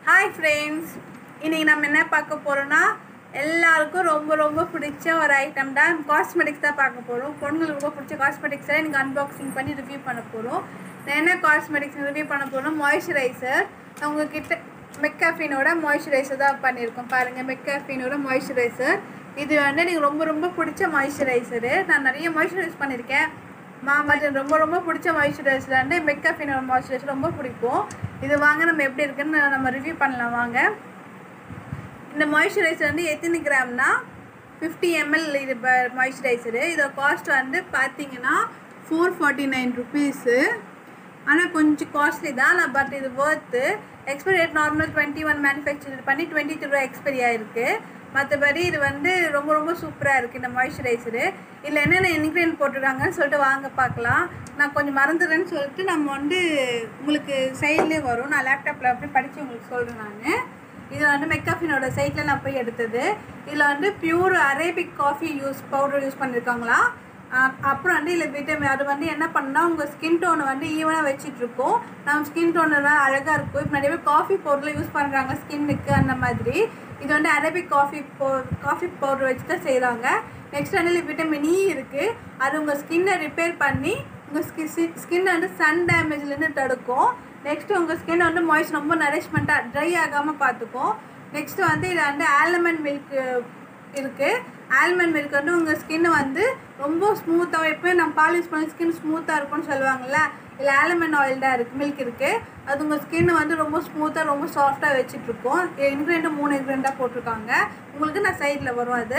hi friends இன்னைக்கு நம்ம என்ன பார்க்க போகிறோம்னா எல்லாருக்கும் ரொம்ப ரொம்ப பிடிச்ச ஒரு ஐட்டம் தான் காஸ்மெட்டிக்ஸ் தான் பார்க்க போகிறோம் பொண்ணுங்களுக்கு ரொம்ப பிடிச்ச காஸ்மெட்டிக்ஸை எனக்கு அன்பாக்சிங் பண்ணி ரிவ்யூ பண்ண போகிறோம் நான் என்ன காஸ்மெட்டிக்ஸ் ரிவ்யூ பண்ண போகிறோம் மாய்ஸ்சரைசர் உங்ககிட்ட மெக்காஃபினோட மாய்ஸ்சரைசர் தான் பண்ணியிருக்கோம் பாருங்கள் மெக்காஃபினோட மாய்ஸ்சரைசர் இது வந்து எனக்கு ரொம்ப ரொம்ப பிடிச்ச மாய்ஸ்சரைசரு நான் நிறைய மாய்ஸ்சரைஸ் பண்ணியிருக்கேன் மாமாஜன் ரொம்ப ரொம்ப பிடிச்ச மாய்ஸ்சரைசர் வந்து மெக்காஃபினோட மாய்ஸ்சரைசர் ரொம்ப பிடிக்கும் இது வாங்க நம்ம எப்படி இருக்குன்னு நம்ம ரிவ்யூ பண்ணலாம் வாங்க இந்த மாய்ஸ்சரைசர் வந்து எத்தனை கிராம்னா ஃபிஃப்டி எம்எல் இது மாய்ஸ்சரைசரு இதோட காஸ்ட் வந்து பார்த்தீங்கன்னா ஃபோர் ஃபார்ட்டி நைன் ருபீஸு ஆனால் கொஞ்சம் காஸ்ட்லி தான் நான் பட் இது worth expiry date normal twenty one manufacture பண்ணி டுவெண்ட்டி த்ரீ ரூபா எக்ஸ்பைரி ஆயிருக்கு மற்றபடி இது வந்து ரொம்ப ரொம்ப சூப்பராக இருக்குது இந்த மாய்ஸ்சரைசரு இதில் என்னென்ன இன்க்ரீடியன்ட் போட்டிருக்காங்கன்னு சொல்லிட்டு வாங்க பார்க்கலாம் நான் கொஞ்சம் மறந்துடுறேன்னு சொல்லிட்டு நம்ம வந்து உங்களுக்கு சைட்லேயே வரும் நான் லேப்டாப்பில் அப்படியே படித்து உங்களுக்கு சொல்கிறேன் நான் இது வந்து மெக்காஃபினோட சைட்டில் நான் போய் எடுத்தது இதில் வந்து pure Arabic coffee use powder use பண்ணியிருக்காங்களா அஹ் அப்புறம் வந்து இதில் விட்டமின் அது வந்து என்ன பண்ணா உங்கள் ஸ்கின் டோனை வந்து ஈவனாக வச்சிட்ருக்கோம் நம்ம ஸ்கின் டோனெல்லாம் அழகாக இருக்கும் இப்போ நிறைய பேர் காஃபி பவுடரில் யூஸ் பண்ணுறாங்க ஸ்கின்னுக்கு அந்த மாதிரி இது வந்து அரேபிக் காஃபி போ காஃபி பவுடர் வச்சு தான் செய்கிறாங்க நெக்ஸ்ட் வந்து இதில் விட்டமின் இ இருக்குது அது உங்கள் ஸ்கின்னை ரிப்பேர் பண்ணி உங்கள் ஸ்கி ஸ்கின் வந்து சன் டேமேஜ்லேருந்து தடுக்கும் நெக்ஸ்ட்டு உங்கள் ஸ்கின் வந்து மாய்ஸ் ரொம்ப நரிஷ்மெண்ட்டாக ட்ரை ஆகாமல் பார்த்துக்கும் நெக்ஸ்ட்டு வந்து இது வந்து ஆல்மண்ட் மில்க் இருக்குது ஆல்மண்ட் மில்க் வந்து உங்கள் ஸ்கின் வந்து ரொம்ப ஸ்மூத்தாக எப்போயும் நம்ம பால் யூஸ் பண்ணி ஸ்கின் ஸ்மூத்தாக இருக்கும்னு சொல்லுவாங்கள்ல இல்லை ஆல்மண்ட் ஆயில் தான் இருக்குது மில்க் இருக்குது அது உங்கள் ஸ்கின் வந்து ரொம்ப ஸ்மூத்தாக ரொம்ப சாஃப்டாக வச்சுட்ருக்கோம் இன்க்ரீடியண்ட்டு மூணு இன்க்ரீடியண்ட்டாக போட்டிருக்காங்க உங்களுக்கு நான் சைடில் வரும் அது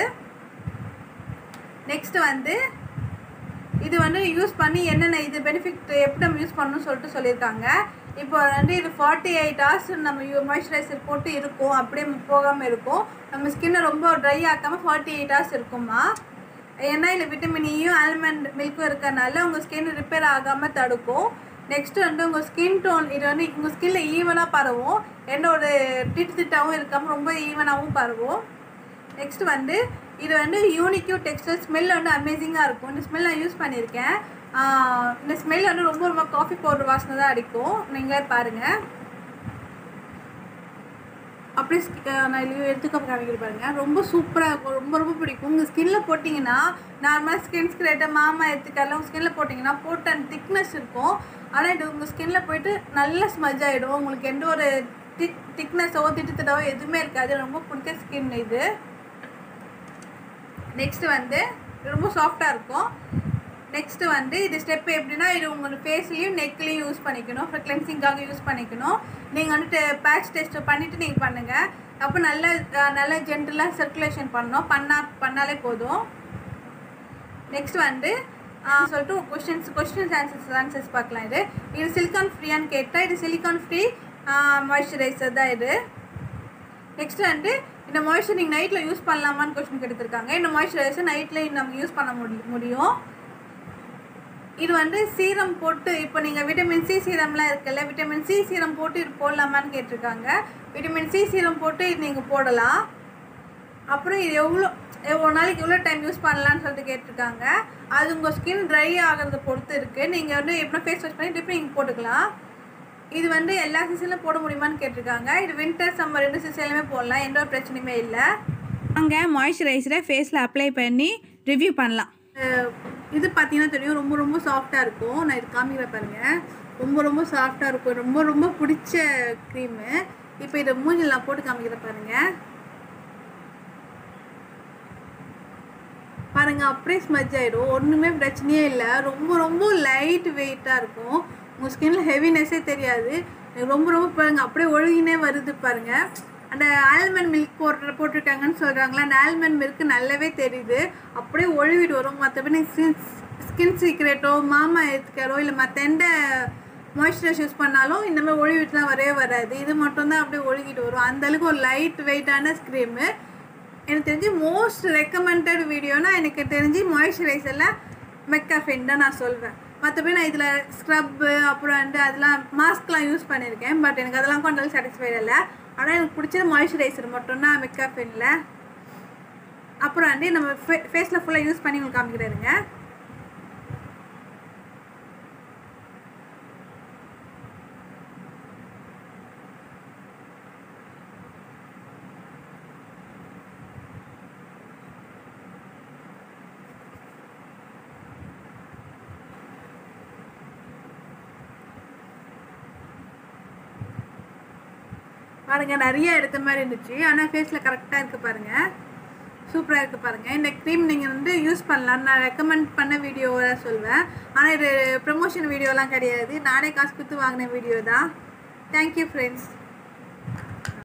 நெக்ஸ்ட்டு வந்து இது வந்து யூஸ் பண்ணி என்னென்ன இது பெனிஃபிட் எப்படி நம்ம யூஸ் பண்ணணும்னு சொல்லிட்டு சொல்லியிருக்காங்க இப்போ வந்து இது ஃபார்ட்டி எயிட் ஹவர்ஸ் நம்ம யூ மாய்ஸ்சரைசர் போட்டு இருக்கும் அப்படியே போகாமல் இருக்கும் நம்ம ஸ்கின்னை ரொம்ப ட்ரை ஆக்காமல் ஃபார்ட்டி எயிட் ஹவர்ஸ் இருக்குமா ஏன்னா இதில் விட்டமின் இயும் ஆல்மண்ட் மில்க்கும் இருக்கறனால உங்கள் ஸ்கின் ரிப்பேர் ஆகாமல் தடுக்கும் நெக்ஸ்ட் வந்து உங்கள் ஸ்கின் டோன் இது வந்து உங்கள் ஸ்கின்ல ஈவனாக பரவும் எந்த ஒரு திட்டு திட்டாகவும் இருக்காமல் ரொம்ப ஈவனாகவும் பரவும் நெக்ஸ்ட் வந்து இது வந்து யூனிக்யூ டெக்ஸ்டைல் ஸ்மெல் வந்து அமேசிங்காக இருக்கும் இந்த ஸ்மெல் நான் யூஸ் பண்ணியிருக்கேன் ஆஹ் இந்த ஸ்மெல் வந்து ரொம்ப ரொம்ப காஃபி பவுடர் வாசனை தான் அடிக்கும் நீங்களே பாருங்கள் அப்படியே ஸ்கி- ஆஹ் நான் இது எடுத்துக்க காமிக்கிற பாருங்க ரொம்ப சூப்பராக இருக்கும் ரொம்ப ரொம்ப பிடிக்கும் உங்கள் ஸ்கின்ல போட்டிங்கன்னா நார்மலாக ஸ்கின் ஸ்க்ரேட்டை மாமா எடுத்துக்கலாம் உங்கள் ஸ்கின்ல போட்டிங்கன்னா போட்ட அந்த திக்னஸ் இருக்கும் ஆனால் இது உங்கள் ஸ்கின்ல போயிட்டு நல்ல ஸ்மஜ் ஆகிடும் உங்களுக்கு எந்த ஒரு திக் திக்னஸோ திட்டுத்திட்டவோ எதுவுமே இருக்காது ரொம்ப பிடிச்ச ஸ்கின் இது நெக்ஸ்ட் வந்து இது ரொம்ப சாஃப்டாக இருக்கும் நெக்ஸ்ட் வந்து இது ஸ்டெப் எப்படின்னா இது உங்களோட ஃபேஸ்லேயும் நெக்லேயும் யூஸ் பண்ணிக்கணும் அப்புறம் கிளென்சிங்காக யூஸ் பண்ணிக்கணும் நீங்கள் வந்துட்டு பேட்ச் டெஸ்ட் பண்ணிவிட்டு நீங்கள் பண்ணுங்கள் அப்போ நல்ல அஹ், நல்ல ஜென்டலாக சர்க்குலேஷன் பண்ணணும் பண்ணா பண்ணாலே போதும் நெக்ஸ்ட் வந்து ஆஹ், சொல்லிட்டு கொஸ்டின்ஸ் கொஸ்டின்ஸ் ஆன்சர்ஸ் ஆன்சர்ஸ் பார்க்கலாம் இது இது சிலிக்கான் ஃப்ரீயான்னு கேட்டால் இது சிலிக்கான் ஃப்ரீ மாய்ஸ்சரைசர் தான் இது நெக்ஸ்ட் வந்து இந்த மாய்ஸ்சர் நீங்கள் நைட்டில் யூஸ் பண்ணலாமான்னு கொஸ்டின் எடுத்திருக்காங்க இந்த மாய்ஸ்சரைசர் நைட்டில் நம்ம யூஸ் பண்ண முடி முடியும் இது வந்து சீரம் போட்டு இப்போ நீங்கள் விட்டமின் சி சீரம்லாம் இருக்குல்ல விட்டமின் சி சீரம் போட்டு இது போடலாமான்னு கேட்டிருக்காங்க விட்டமின் சி சீரம் போட்டு இது நீங்கள் போடலாம் அப்புறம் இது எவ்வளோ ஒரு நாளைக்கு எவ்வளோ டைம் யூஸ் பண்ணலான்னு சொல்லிட்டு கேட்டிருக்காங்க அது உங்கள் ஸ்கின் ட்ரை ஆகிறத பொறுத்து இருக்குது நீங்கள் வந்து எப்படின்னா ஃபேஸ் வாஷ் பண்ணி திருப்பி நீங்கள் போட்டுக்கலாம் இது வந்து எல்லா சீசன்லையும் போட முடியுமான்னு கேட்டிருக்காங்க இது வின்டர் சம்மர் ரெண்டு சீசன்லையுமே போடலாம் எந்த ஒரு பிரச்சனையுமே இல்லை அங்கே மாய்ஸ்சரைசரை ஃபேஸில் அப்ளை பண்ணி ரிவ்யூ பண்ணலாம் இது பார்த்தீங்கன்னா தெரியும் ரொம்ப ரொம்ப சாஃப்டாக இருக்கும் நான் இது காமிக்கிறேன் பாருங்கள் ரொம்ப ரொம்ப சாஃப்டாக இருக்கும் ரொம்ப ரொம்ப பிடிச்ச க்ரீமு இப்போ இதை மூஞ்சில் நான் போட்டு காமிக்கிறேன் பாருங்கள் பாருங்க அப்படியே ஸ்மஜ் ஆயிடும் ஒன்றுமே பிரச்சனையே இல்லை ரொம்ப ரொம்ப லைட் வெயிட்டாக இருக்கும் உங்கள் ஸ்கின்ல ஹெவினஸே தெரியாது எனக்கு ரொம்ப ரொம்ப பாருங்க அப்படியே ஒழுகினே வருது பாருங்க அந்த ஆல்மண்ட் மில்க் போட்டு போட்டிருக்காங்கன்னு சொல்கிறாங்களா அந்த ஆல்மண்ட் மில்க் நல்லாவே தெரியுது அப்படியே ஒழுவிட்டு வரும் மற்றபடி ஸ்கின் ஸ்கின் சீக்ரெட்டோ மாமா எடுத்துக்காரோ இல்லை மற்ற எந்த மாய்ஸ்சரைஸ் யூஸ் பண்ணாலும் இந்த மாதிரி ஒழுவிட்டுலாம் வரவே வராது இது மட்டும்தான் அப்படியே ஒழுகிட்டு வரும் அந்த அளவுக்கு ஒரு லைட் வெயிட்டான க்ரீமு எனக்கு தெரிஞ்சு மோஸ்ட் ரெக்கமெண்டட் வீடியோனா எனக்கு தெரிஞ்சு மாய்ஸ்சரைசரில் மெக்காஃபின் தான் நான் சொல்வேன் மற்றபடி நான் இதில் ஸ்க்ரப்பு அப்புறம் வந்து அதெல்லாம் மாஸ்க்லாம் யூஸ் பண்ணியிருக்கேன் பட் எனக்கு அதெல்லாம் கொஞ்சம் சாட்டிஸ்ஃபைட் இல்லை ஆனால் எனக்கு பிடிச்சது மாய்ஸ்சரைசர் மட்டும்தான் மெக்காஃபினில் அப்புறம் வந்து நம்ம ஃபே ஃபேஸில் ஃபுல்லாக யூஸ் பண்ணி உங்களுக்கு காமிக்கிறேருங்க பாருங்கள் நிறைய எடுத்த மாதிரி இருந்துச்சு ஆனால் ஃபேஸில் கரெக்டாக இருக்குது பாருங்கள் சூப்பராக இருக்குது பாருங்கள் இந்த க்ரீம் நீங்கள் வந்து யூஸ் பண்ணலாம் நான் ரெக்கமெண்ட் பண்ண வீடியோவை சொல்வேன் ஆனால் இது ப்ரமோஷன் வீடியோலாம் கிடையாது நானே காசு கொடுத்து வாங்கின வீடியோ தான் தேங்க்யூ ஃப்ரெண்ட்ஸ்